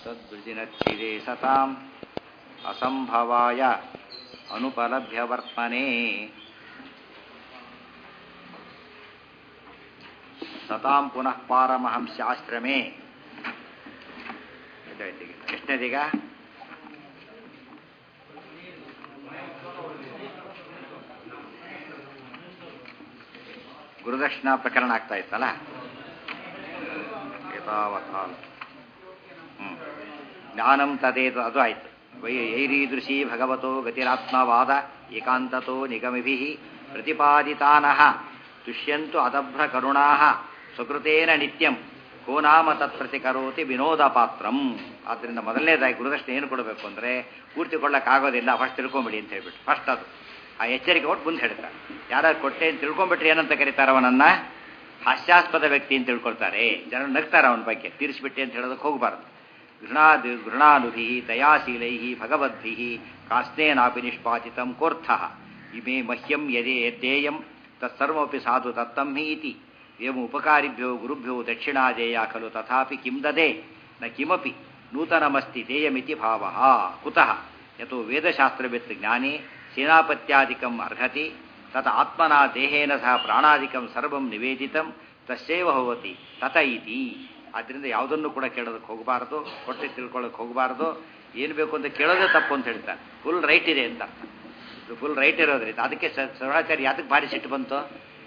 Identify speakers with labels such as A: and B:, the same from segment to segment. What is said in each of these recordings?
A: ತದ್ವಿಜಿನಚ್ಛಿದೆ ಸತಾಂ ಅಸಂಭವಾಯ ಅನುಪಲಭ್ಯವರ್ತ್ಮನೆ ಸತಾಂ ಪುನಃ ಪಾರಮಹಂಸ್ಯಾಶ್ರಮೇ ಎಷ್ಟನೇದೀಗ ಗುರುದಕ್ಷಿಣಾ ಪ್ರಕರಣ ಆಗ್ತಾ ಇತ್ತಲ್ಲ ಏತಾವತ್ ಹ್ಮ್ ಜ್ಞಾನಂ ತದೇತು ಅದು ಆಯ್ತು ವೈ ಐರೀದೃಶಿ ಭಗವತೋ ಗತಿರಾತ್ಮವಾದ ಏಕಾಂತತೋ ನಿಗಮಿಭಿ ಪ್ರತಿಪಾದಿತಾನಃ ತುಷ್ಯಂತು ಅದಭ್ರ ಕರುಣಾ ಸ್ವಕೃತೇನ ನಿತ್ಯಂ ಕೋ ನಾಮ ತತ್ಪ್ರತಿಕರೋತಿ ವಿನೋದ ಪಾತ್ರಂ ಆದ್ದರಿಂದ ಮೊದಲನೇದಾಗಿ ಗುರುದಕ್ಷಿಣೆ ಏನು ಕೊಡಬೇಕು ಅಂದರೆ ಪೂರ್ತಿ ಕೊಡೋಕ್ಕಾಗೋದಿಲ್ಲ ಫಸ್ಟ್ ತಿಳ್ಕೊಂಬಿಡಿ ಅಂತ ಹೇಳ್ಬಿಟ್ಟು ಫಸ್ಟ್ ಅದು ಆ ಎಚ್ಚರಿಕೆ ಕೊಟ್ಟು ಮುಂದೆ ಹೇಳ್ತಾರೆ ಯಾರು ಕೊಟ್ಟೆ ಅಂತ ತಿಳ್ಕೊಂಬಿಟ್ರೆ ಏನಂತ ಕರೀತಾರೆ ಅವನನ್ನ ಹಾಸ್ಯಾಸ್ಪದ ವ್ಯಕ್ತಿ ಅಂತ ತಿಳ್ಕೊಳ್ತಾರೆ ಜನರು ನಗ್ತಾರೆ ಅವನ ಬಗ್ಗೆ ತೀರಿಸಿಬಿಟ್ಟೆ ಅಂತ ಹೇಳೋದಕ್ಕೆ ಹೋಗಬಾರ್ದು ಗೃಣಾದಿ ಗೃಣಾನುಭಿ ದಯಾಶೀಲೈ ಭಗವದ್ಭಿ ಕಾಸ್ನೇನಾಪಿ ನಿಷ್ಪಾಚಿತಂ ಕೋರ್ಥ ಇಮೇ ಮಹ್ಯಂ ಯದೇ ಯದ್ದೇಯಂ ತತ್ಸರ್ವಪಿ ಸಾಧು ತತ್ತಂ ಹಿ ಇತಿ ಏಮ ಉಪಕಾರಿಭ್ಯೋ ಗುರುಭ್ಯೋ ದಕ್ಷಿಣಾದೇಯ ಖಲು ತಥಾಪಿ ಕಿಂ ದದೆ ನ ಕಿಮಪಿ ನೂತನಮಸ್ತಿ ದೇಯಮಿತಿ ಭಾವ ಕುತಃ ಯಥೋ ವೇದಶಾಸ್ತ್ರವಿತ್ ಜ್ಞಾನೇ ಸೇನಾಪತ್ಯಾದಿಕಂ ಅರ್ಹತಿ ತತ ಆತ್ಮನಾ ದೇಹೇನ ಸಹ ಪ್ರಾಣಾದಿಕಂ ಸರ್ವಂ ನಿವೇದಿತಂ ತಸ್ಯೈವ ಭವತಿ ತತ ಇತಿ ಆದ್ದರಿಂದ ಯಾವುದನ್ನು ಕೂಡ ಕೇಳೋದಕ್ಕೆ ಹೋಗಬಾರ್ದು ಹೊಟ್ಟೆ ತಿಳ್ಕೊಳ್ಳೋಕೆ ಹೋಗಬಾರ್ದು ಏನು ಬೇಕು ಅಂತ ಕೇಳೋದೇ ತಪ್ಪು ಅಂತ ಹೇಳ್ತಾರೆ ಫುಲ್ ರೈಟ್ ಇದೆ ಅಂತ ಫುಲ್ ರೈಟ್ ಇರೋದ್ರಿಂದ ಅದಕ್ಕೆ ಸರ್ವಾಚಾರ್ಯ ಯಾತಕ್ಕೆ ಭಾರಿ ಸಿಟ್ಟು ಬಂತು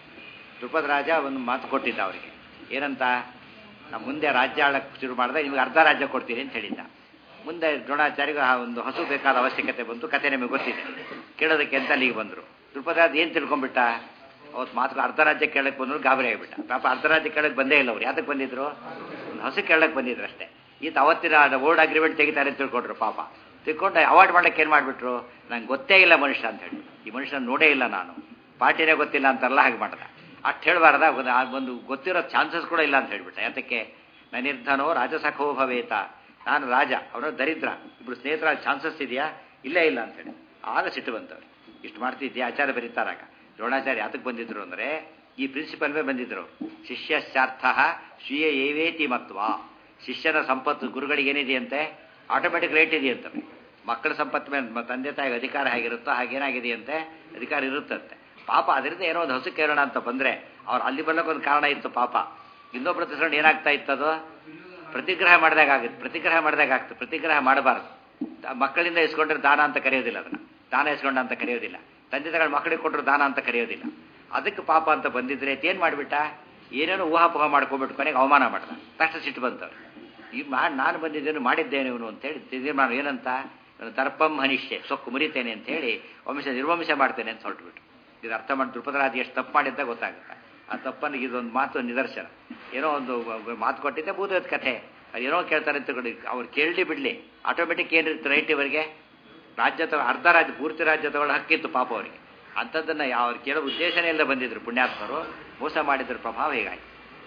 A: ದ್ರುಪದ ರಾಜ ಒಂದು ಮಾತು ಕೊಟ್ಟಿದ್ದ ಅವರಿಗೆ ಏನಂತ ನಾವು ಮುಂದೆ ರಾಜ್ಯ ಆಳಕ್ಕೆ ಶುರು ಮಾಡಿದ್ರೆ ನಿಮಗೆ ಅರ್ಧ ರಾಜ್ಯ ಕೊಡ್ತೀನಿ ಅಂತ ಹೇಳಿದ್ದ ಮುಂದೆ ದ್ರೋಣಾಚಾರ್ಯಗೆ ಒಂದು ಹಸು ಬೇಕಾದ ಅವಶ್ಯಕತೆ ಬಂತು ಕತೆ ನಿಮಗೆ ಗೊತ್ತಿದೆ ಕೇಳೋದಕ್ಕೆ ಅಂತ ಅಲ್ಲಿಗೆ ಬಂದರು ದ್ರುಪದರಾಜ ಏನು ತಿಳ್ಕೊಂಡ್ಬಿಟ್ಟ ಅವತ್ತು ಮಾತು ಅರ್ಧ ರಾಜ್ಯ ಕೇಳಕ್ಕೆ ಬಂದ್ರು ಗಾಬರಿ ಆಗಿಬಿಟ್ಟ ಪಾಪ ಅರ್ಧ ರಾಜ್ಯ ಕೇಳಕ್ಕೆ ಬಂದೇ ಇಲ್ಲ ಅವ್ರು ಯಾತಕ್ಕೆ ಬಂದಿದ್ರು ಒಂದು ಹಸು ಕೇಳಕ್ಕೆ ಬಂದಿದ್ರು ಅಷ್ಟೇ ಈತ ಅವತ್ತಿನ ಓಲ್ಡ್ ಅಗ್ರಿಮೆಂಟ್ ತೆಗಿತಾರೆ ಅಂತ ತಿಳ್ಕೊಂಡ್ರು ಪಾಪ ತಿಳ್ಕೊಂಡು ಅವಾಯ್ಡ್ ಮಾಡಕ್ಕೆ ಏನು ಮಾಡಿಬಿಟ್ರು ನಂಗೆ ಗೊತ್ತೇ ಇಲ್ಲ ಮನುಷ್ಯ ಅಂತ ಹೇಳಿ ಈ ಮನುಷ್ಯನ ನೋಡೇ ಇಲ್ಲ ನಾನು ಪಾರ್ಟಿನೇ ಗೊತ್ತಿಲ್ಲ ಅಂತಾರಲ್ಲ ಹಾಗೆ ಮಾಡ್ದ ಅಷ್ಟು ಹೇಳಬಾರ್ದ ಒಂದು ಗೊತ್ತಿರೋ ಚಾನ್ಸಸ್ ಕೂಡ ಇಲ್ಲ ಅಂತ ಹೇಳ್ಬಿಟ್ಟ ಯಾತಕ್ಕೆ ನನಿರ್ಧನೋ ರಾಜಸಖೋ ಭವೇತ ನಾನು ರಾಜ ಅವನು ದರಿದ್ರ ಇಬ್ರು ಸ್ನೇಹಿತರ ಚಾನ್ಸಸ್ ಇದೆಯಾ ಇಲ್ಲೇ ಇಲ್ಲ ಅಂತ ಹೇಳಿ ಆಗ ಸಿಟ್ಟು ಬಂತವ್ರು ಇಷ್ಟು ಮಾಡ್ತಿದ್ಯಾ ಆಚಾರ್ಯ ಬರೀತಾರಾಗ ದ್ರೋಣಾಚಾರ್ಯ ಯಾತಕ್ಕೆ ಬಂದಿದ್ರು ಅಂದರೆ ಈ ಪ್ರಿನ್ಸಿಪಲ್ ಮೇಲೆ ಬಂದಿದ್ರು ಶಿಷ್ಯಶ್ಚಾರ್ಥ ಸ್ವೀಯ ಏವೇತಿ ಮತ್ವ ಶಿಷ್ಯನ ಸಂಪತ್ತು ಗುರುಗಳಿಗೆ ಏನಿದೆಯಂತೆ ಆಟೋಮೆಟಿಕ್ ರೇಟ್ ಇದೆಯಂತೆ ಮಕ್ಕಳ ಸಂಪತ್ತು ಮೇಲೆ ತಂದೆ ತಾಯಿಗೆ ಅಧಿಕಾರ ಹೇಗಿರುತ್ತೋ ಹಾಗೇನಾಗಿದೆಯಂತೆ ಅಧಿಕಾರ ಇರುತ್ತಂತೆ ಪಾಪ ಅದರಿಂದ ಏನೋ ಒಂದು ಹಸು ಕೇಳೋಣ ಅಂತ ಬಂದರೆ ಅವ್ರು ಅಲ್ಲಿ ಬರ್ಲಿಕ್ಕೆ ಒಂದು ಕಾರಣ ಇತ್ತು ಪಾಪ ಇನ್ನೊಬ್ಬರ ತಿಳ್ಕೊಂಡು ಏನಾಗ್ತಾ ಇತ್ತದು ಪ್ರತಿಗ್ರಹ ಮಾಡಿದಾಗ ಆಗುತ್ತೆ ಪ್ರತಿಗ್ರಹ ಮಾಡಿದಾಗ ಆಗ್ತದೆ ಪ್ರತಿಗ್ರಹ ಮಾಡಬಾರ್ದು ಮಕ್ಕಳಿಂದ ಇಸ್ಕೊಂಡ್ರೆ ದಾನ ಅಂತ ಕರೆಯೋದಿಲ್ಲ ಅದನ್ನು ದಾನ ಇಸ್ಕೊಂಡ ಅಂತ ಕರೆಯೋದಿಲ್ಲ ತಂದೆ ತಗೊಂಡು ಮಕ್ಕಳಿಗೆ ಕೊಟ್ಟರು ದಾನ ಅಂತ ಕರೆಯೋದಿಲ್ಲ ಅದಕ್ಕೆ ಪಾಪ ಅಂತ ಬಂದಿದ್ರೆ ಏನು ಮಾಡಿಬಿಟ್ಟ ಏನೇನೋ ಊಹಾಪೋಹ ಮಾಡ್ಕೊಂಡ್ಬಿಟ್ಟು ಕೊನೆಗೆ ಅವಮಾನ ಮಾಡ್ದ ತಕ್ಷಣ ಸಿಟ್ಟು ಬಂತವ್ರು ಈ ಮಾಡಿ ನಾನು ಬಂದಿದ್ದೇನು ಮಾಡಿದ್ದೇನೆ ಇವನು ಅಂತೇಳಿ ತೀರ್ಮಾನ ಏನಂತ ತರ್ಪಂ ಹನಿಷ್ಯೆ ಸೊಕ್ಕು ಮುರಿತೇನೆ ಅಂತ ಹೇಳಿ ವಂಶ ನಿರ್ವಂಶ ಮಾಡ್ತೇನೆ ಅಂತ ಹೊರಟುಬಿಟ್ಟು ಇದು ಅರ್ಥ ಮಾಡಿ ದ್ರುಪದರಾಜ ಎಷ್ಟು ತಪ್ಪು ಮಾಡಿದ್ದ ಗೊತ್ತಾಗುತ್ತೆ ಆ ತಪ್ಪನ್ನು ಇದೊಂದು ಮಾತು ನಿದರ್ಶನ ಏನೋ ಒಂದು ಮಾತು ಕೊಟ್ಟಿದ್ದೆ ಬೂದದ ಕಥೆ ಏನೋ ಕೇಳ್ತಾರೆ ಅಂತ ತಿಳ್ಕೊಂಡು ಅವ್ರು ಕೇಳಲಿ ಬಿಡಲಿ ಆಟೋಮೆಟಿಕ್ ಏನಿರುತ್ತೆ ರೈಟ್ ಇವರಿಗೆ ರಾಜ್ಯ ತಗೋ ಅರ್ಧ ರಾಜ್ಯ ಪೂರ್ತಿ ರಾಜ್ಯ ತಗೊಳ್ಳೋ ಹಕ್ಕಿತ್ತು ಪಾಪ ಅವರಿಗೆ ಅಂಥದ್ದನ್ನು ಅವ್ರು ಕೇಳೋ ಉದ್ದೇಶನೇ ಇಲ್ಲ ಬಂದಿದ್ರು ಪುಣ್ಯಾತ್ಮರು ಮೋಸ ಮಾಡಿದ್ರ ಪ್ರಭಾವ ಹೀಗಾಯ್ತು